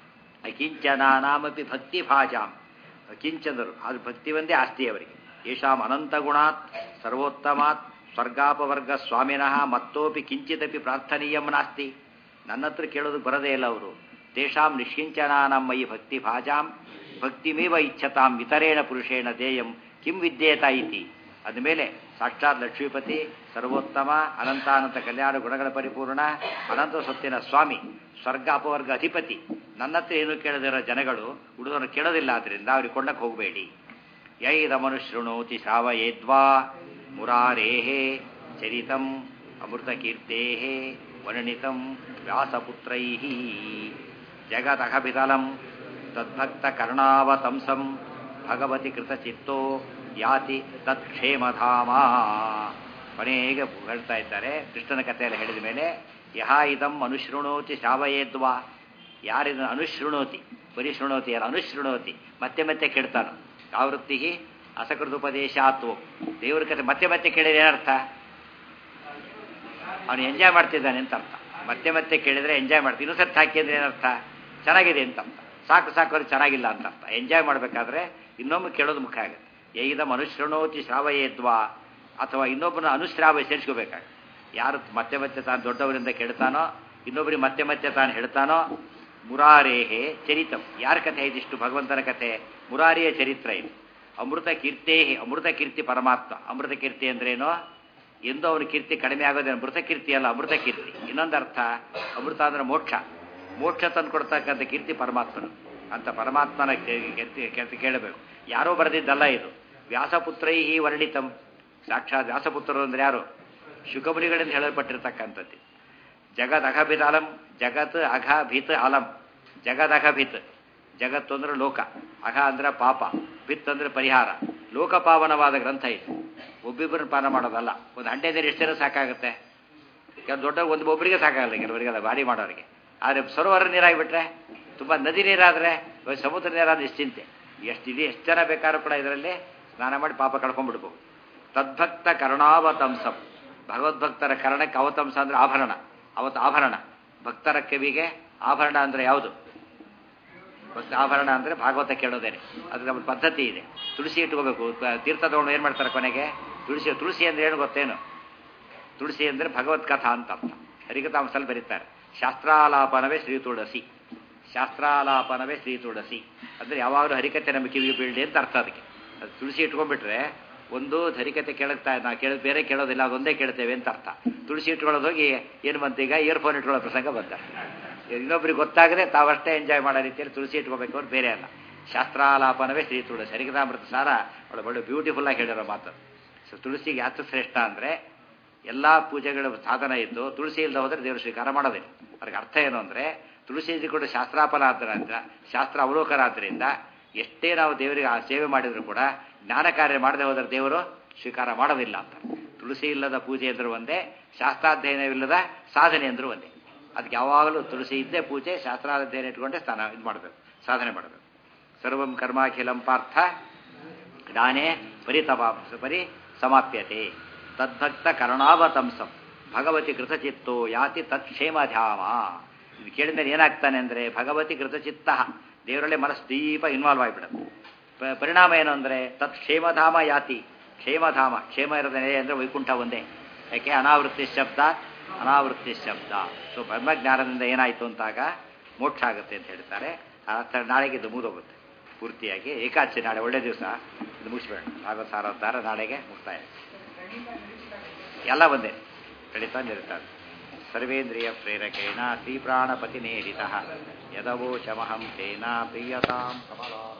A: ಅಕಿಂಚನಾನಾಮಪಿ ಭಕ್ತಿ ಭಾಜಾಂ ಅಕಿಂಚನರು ಅದು ಭಕ್ತಿ ಒಂದೇ ಆಸ್ತಿ ಅವರಿಗೆ ಯೇಷಾಂ ಅನಂತ ಗುಣಾತ್ ಸರ್ವೋತ್ತಮಾತ್ ಸ್ವರ್ಗಾಪವರ್ಗ ಸ್ವಾಮಿನಃ ಮತ್ತೋಪಿ ಕಿಂಚಿತಪಿ ಪ್ರಾರ್ಥನೀಯಂ ನಾಸ್ತಿ ನನ್ನ ಹತ್ರ ಕೇಳೋದಕ್ಕೆ ಬರದೇ ಇಲ್ಲ ಅವರು ತೇಷಾಂ ನಿಷ್ಕಿಂಚನಾನಂ ಮಯಿ ಭಕ್ತಿ ಭಾಜಾಂ ಭಕ್ತಿಮೇವ ಇಚ್ಛತಾಂ ಇತರೇಣ ಪುರುಷೇಣ ದೇಯಂ ಕಿಂ ವಿದ್ಯೇತ ಇತಿ ಅದ್ಮೇಲೆ ಸಾಕ್ಷಾತ್ ಲಕ್ಷ್ಮೀಪತಿ ಸರ್ವೋತ್ತಮ ಅನಂತಾನಂತ ಕಲ್ಯಾಣ ಗುಣಗಳ ಪರಿಪೂರ್ಣ ಅನಂತ ಸೊತ್ತಿನ ಸ್ವಾಮಿ ಸ್ವರ್ಗ ಅಪವರ್ಗ ಅಧಿಪತಿ ನನ್ನ ಹತ್ರ ಏನು ಕೇಳದಿರೋ ಜನಗಳು ಹುಡುಗರು ಕೇಳೋದಿಲ್ಲ ಆದ್ರಿಂದ ಅವ್ರಿಗೆ ಕೊಂಡಕ್ಕೆ ಹೋಗಬೇಡಿ ಯೈದಮನು ಶೃಣೋತಿ ಶ್ರಾವಯೇದ್ವಾ ಮುರಾರೇಹೇ ಚರಿತಂ ಅಮೃತಕೀರ್ತೇಃ ವರ್ಣಿತಂ ವ್ಯಾಸಪುತ್ರೈಃ ಜಗದಹಬಿತಲಂ ತದ್ಭಕ್ತಕರ್ಣಾವತಂಸಂ ಭಗವತಿ ಕೃತಚಿತ್ತೋ ಯಾತಿ ತತ್ಕ್ಷೇಮಧಾಮ ಕೊನೆಗೆ ಹೇಳ್ತಾ ಇದ್ದಾರೆ ಕೃಷ್ಣನ ಕಥೆಯಲ್ಲಿ ಹೇಳಿದ ಮೇಲೆ ಯಹ ಇದಂ ಅನುಶೃಣೋತಿ ಶ್ರಾವಯೇದ್ವಾ ಯಾರಿದನ್ನು ಅನುಶೃಣೋತಿ ಪರಿಶೃಣೋತಿ ಯಾರು ಅನುಶೃಣೋತಿ ಮತ್ತೆ ಮತ್ತೆ ಕೇಳ್ತಾನೋ ಆವೃತ್ತಿ ಅಸಕೃತೋಪದೇಶಾತ್ವ ದೇವ್ರ ಕಥೆ ಮತ್ತೆ ಮತ್ತೆ ಕೇಳಿದ್ರೆ ಏನರ್ಥ ಅವನು ಎಂಜಾಯ್ ಮಾಡ್ತಿದ್ದಾನೆ ಅಂತ ಅರ್ಥ ಮತ್ತೆ ಮತ್ತೆ ಕೇಳಿದ್ರೆ ಎಂಜಾಯ್ ಮಾಡ್ತೀನಿ ಇನ್ನೊಂದು ಸರ್ತಿ ಹಾಕಿ ಅಂದ್ರೆ ಏನರ್ಥ ಚೆನ್ನಾಗಿದೆ ಅಂತ ಅರ್ಥ ಸಾಕು ಸಾಕು ಅವ್ರಿಗೆ ಚೆನ್ನಾಗಿಲ್ಲ ಅಂತ ಅರ್ಥ ಎಂಜಾಯ್ ಮಾಡಬೇಕಾದ್ರೆ ಇನ್ನೊಮ್ಮೆ ಕೇಳೋದು ಮುಖ್ಯ ಆಗುತ್ತೆ ಏದ ಮನುಷ್ಯಣೋತಿ ಶ್ರಾವಯೇದ್ವಾ ಅಥವಾ ಇನ್ನೊಬ್ಬನ ಅನುಶ್ರಾವ ಸೇರಿಸ್ಕೋಬೇಕಾಗ ಯಾರು ಮತ್ತೆ ಮತ್ತೆ ತಾನು ದೊಡ್ಡವರಿಂದ ಕೇಳ್ತಾನೋ ಇನ್ನೊಬ್ಬರಿಗೆ ಮತ್ತೆ ಮತ್ತೆ ತಾನು ಹೇಳ್ತಾನೋ ಮುರಾರೇಹೇ ಚರಿತಂ ಯಾರ ಕಥೆ ಇದಿಷ್ಟು ಭಗವಂತನ ಕಥೆ ಮುರಾರಿಯ ಚರಿತ್ರ ಇದು ಅಮೃತ ಕೀರ್ತೇ ಅಮೃತ ಕೀರ್ತಿ ಪರಮಾತ್ಮ ಅಮೃತ ಕೀರ್ತಿ ಅಂದ್ರೇನೋ ಎಂದೋ ಅವನ ಕೀರ್ತಿ ಕಡಿಮೆ ಆಗೋದೇನು ಮೃತ ಕೀರ್ತಿ ಅಲ್ಲ ಅಮೃತ ಕೀರ್ತಿ ಇನ್ನೊಂದು ಅರ್ಥ ಅಮೃತ ಅಂದ್ರೆ ಮೋಕ್ಷ ಮೋಕ್ಷ ತಂದು ಕೊಡ್ತಕ್ಕಂಥ ಕೀರ್ತಿ ಪರಮಾತ್ಮನು ಅಂತ ಪರಮಾತ್ಮನ ಕೀರ್ತಿ ಕೇಳಬೇಕು ಯಾರೋ ಬರೆದಿದ್ದಲ್ಲ ಇದು ವ್ಯಾಸಪುತ್ರೈಹಿ ವರ್ಣಿತಂ ಸಾಕ್ಷಾತ್ ವ್ಯಾಸಪುತ್ರರು ಅಂದ್ರೆ ಯಾರು ಶುಕಮುನಿಗಳಿಂದ ಹೇಳಲ್ಪಟ್ಟಿರ್ತಕ್ಕಂಥದ್ದು ಜಗದ್ ಅಘಭಿತ್ ಅಲಂ ಜಗತ್ ಅಘಭಿತ್ ಅಲಂ ಜಗದ್ ಅಘಭಿತ್ ಜಗತ್ತು ಅಂದ್ರೆ ಲೋಕ ಅಘ ಅಂದ್ರೆ ಪಾಪ ಭಿತ್ ಅಂದ್ರೆ ಪರಿಹಾರ ಲೋಕಪಾವನವಾದ ಗ್ರಂಥ ಇದು ಒಬ್ಬಿಬ್ಬರನ್ನ ಪಾನ ಮಾಡೋದಲ್ಲ ಒಂದು ಹಂಡೆ ನೀರು ಎಷ್ಟು ಜನ ಸಾಕಾಗುತ್ತೆ ಕೆಲವು ದೊಡ್ಡ ಒಂದು ಒಬ್ಬರಿಗೆ ಸಾಕಾಗಲ್ಲ ಕೆಲವರಿಗೆಲ್ಲ ಭಾರಿ ಮಾಡೋರಿಗೆ ಆದರೆ ಸರೋವರ ನೀರಾಗಿಬಿಟ್ರೆ ತುಂಬ ನದಿ ನೀರಾದರೆ ಸಮುದ್ರ ನೀರಾದ್ರೆ ನಿಶ್ಚಿಂತೆ ಎಷ್ಟಿದೆ ಎಷ್ಟು ಜನ ಬೇಕಾದ್ರೂ ಕೂಡ ಇದರಲ್ಲಿ ಸ್ನಾನ ಮಾಡಿ ಪಾಪ ಕಳ್ಕೊಂಡ್ಬಿಡ್ಬೋದು ತದ್ಭಕ್ತ ಕರ್ಣಾವತಂಸಂ ಭಗವದ್ಭಕ್ತರ ಕರ್ಣಕ್ಕೆ ಅವತಂಸ ಅಂದರೆ ಆಭರಣ ಅವತ್ತು ಆಭರಣ ಭಕ್ತರ ಕಿವಿಗೆ ಆಭರಣ ಅಂದರೆ ಯಾವುದು ಭಕ್ತ ಆಭರಣ ಅಂದರೆ ಭಾಗವತ ಕೇಳೋದೇನೆ ಅದಕ್ಕೆ ನಮ್ಮ ಪದ್ಧತಿ ಇದೆ ತುಳಸಿ ಇಟ್ಕೋಬೇಕು ತೀರ್ಥ ತಗೊಂಡು ಏನು ಮಾಡ್ತಾರೆ ಕೊನೆಗೆ ತುಳಸಿ ತುಳಸಿ ಅಂದರೆ ಏನು ಗೊತ್ತೇನು ತುಳಸಿ ಅಂದರೆ ಭಗವತ್ ಕಥಾ ಅಂತ ಅರ್ಥ ಹರಿಕತಾಂಸಲ್ಲಿ ಬರೀತಾರೆ ಶಾಸ್ತ್ರಾಲಾಪನವೇ ಶ್ರೀ ತುಳಸಿ ಶಾಸ್ತ್ರಾಲಾಪನವೇ ಶ್ರೀ ತುಳಸಿ ಅಂದರೆ ಯಾವಾಗಲೂ ಹರಿಕತೆ ನಮ್ಮ ಕಿವಿಗೆ ಬೀಳಲಿ ಅಂತ ಅರ್ಥ ಅದಕ್ಕೆ ಅದು ತುಳಸಿ ಇಟ್ಕೊಂಡ್ಬಿಟ್ರೆ ಒಂದು ಹರಿಕತೆ ಕೇಳುತ್ತಾ ನಾ ಕೇಳ ಬೇರೆ ಕೇಳೋದಿಲ್ಲ ಅದೊಂದೇ ಕೇಳ್ತೇವೆ ಅಂತ ಅರ್ಥ ತುಳಸಿ ಇಟ್ಕೊಳ್ಳೋದು ಹೋಗಿ ಏನು ಬಂತೀಗ ಇಯರ್ಫೋನ್ ಇಟ್ಕೊಳ್ಳೋ ಪ್ರಸಂಗ ಬಂತ ಇನ್ನೊಬ್ರಿಗೆ ಗೊತ್ತಾಗದೆ ತಾವಷ್ಟೇ ಎಂಜಾಯ್ ಮಾಡೋ ರೀತಿಯಲ್ಲಿ ತುಳಸಿ ಇಟ್ಕೋಬೇಕು ಅವ್ರು ಬೇರೆ ಅಲ್ಲ ಶಾಸ್ತ್ರಾಲಾಪನವೇ ಶ್ರೀ ತುಳಸಿ ಹರಿಕತಾಮೃತ ಸಾರ ಒಳ್ಳೆ ಒಳ್ಳೆ ಬ್ಯೂಟಿಫುಲ್ ಆಗಿ ಹೇಳಿರೋ ಮಾತು ಸೊ ತುಳಸಿಗೆ ಯಾತು ಶ್ರೇಷ್ಠ ಅಂದರೆ ಎಲ್ಲ ಪೂಜೆಗಳ ಸಾಧನ ಇದ್ದು ತುಳಸಿ ಇಲ್ಲದೆ ಹೋದರೆ ದೇವರು ಸ್ವೀಕಾರ ಮಾಡೋದಿಲ್ಲ ಅದಕ್ಕೆ ಅರ್ಥ ಏನು ಅಂದರೆ ತುಳಸಿ ಕೂಡ ಶಾಸ್ತ್ರಾಪನ ಆದ್ದರಿಂದ ಶಾಸ್ತ್ರ ಅವಲೋಕನ ಆದ್ದರಿಂದ ಎಷ್ಟೇ ನಾವು ದೇವರಿಗೆ ಆ ಸೇವೆ ಮಾಡಿದರೂ ಕೂಡ ಜ್ಞಾನ ಕಾರ್ಯ ಮಾಡದೆ ಹೋದರೆ ದೇವರು ಸ್ವೀಕಾರ ಮಾಡೋದಿಲ್ಲ ಅಂತ ತುಳಸಿ ಇಲ್ಲದ ಪೂಜೆ ಅಂದರೂ ಒಂದೇ ಶಾಸ್ತ್ರಾಧ್ಯಯನವಿಲ್ಲದ ಸಾಧನೆ ಅಂದರೂ ಒಂದೇ ಅದಕ್ಕೆ ಯಾವಾಗಲೂ ತುಳಸಿ ಇದ್ದೇ ಪೂಜೆ ಶಾಸ್ತ್ರಾಧ್ಯಯನ ಇಟ್ಕೊಂಡೆ ಸ್ಥಾನ ಇದು ಮಾಡಬೇಕು ಸಾಧನೆ ಮಾಡಬೇಕು ಸರ್ವಂ ಕರ್ಮಾಖಿಲಂ ಪಾರ್ಥ ಜ್ಞಾನೇ ಪರಿತಪಾ ಪರಿ ಸಮಾಪ್ಯತೆ ತದ್ಭಕ್ತ ಕರುಣಾವತಂಸಂ ಭಗವತಿ ಕೃತಚಿತ್ತೋ ಯಾತಿ ತತ್ಕ್ಷೇಮಧಾಮ ಇದು ಕೇಳಿದ ಮೇಲೆ ಏನಾಗ್ತಾನೆ ಅಂದರೆ ಭಗವತಿ ಕೃತಚಿತ್ತ ದೇವರಲ್ಲೇ ಮನಸ್ಸು ದೀಪ ಇನ್ವಾಲ್ವ್ ಆಗಿಬಿಡುತ್ತೆ ಪರಿಣಾಮ ಏನು ಅಂದರೆ ತತ್ ಕ್ಷೇಮಧಾಮ ಯಾತಿ ಕ್ಷೇಮಧಾಮ ಕ್ಷೇಮ ಇರೋದೇ ಅಂದರೆ ವೈಕುಂಠ ಒಂದೇ ಯಾಕೆ ಅನಾವೃತ್ತಿ ಶಬ್ದ ಅನಾವೃತ್ತಿ ಶಬ್ದ ಸೊ ಬ್ರಹ್ಮಜ್ಞಾನದಿಂದ ಏನಾಯಿತು ಅಂತಾಗ ಮೋಕ್ಷ ಆಗುತ್ತೆ ಅಂತ ಹೇಳ್ತಾರೆ ಆ ನಾಳೆಗೆ ಇದು ಮುಗಿದೋಗುತ್ತೆ ಪೂರ್ತಿಯಾಗಿ ಏಕಾದಶಿ ನಾಳೆ ಒಳ್ಳೆ ದಿವಸ ಇದು ಮುಗಿಸ್ಬೇಡ ಭಾಗವತ ಸಾರೋದ್ಧಾರ ನಾಳೆಗೆ ಮುಕ್ತಾಯ ಎಲ್ಲ ಒಂದೇ ಕಡಿತ ನಿರುತ್ತಾರೆ ಸರ್ವೇಂದ್ರಿಯ ಪ್ರೇರಕೇಣ ಶ್ರೀಪ್ರಾಣಪತಿ ನೇರಿತ ಯದವೋಚಮಹಂ ತೇನ ಪ್ರಿಯತಾಂ ಕಮಲಾ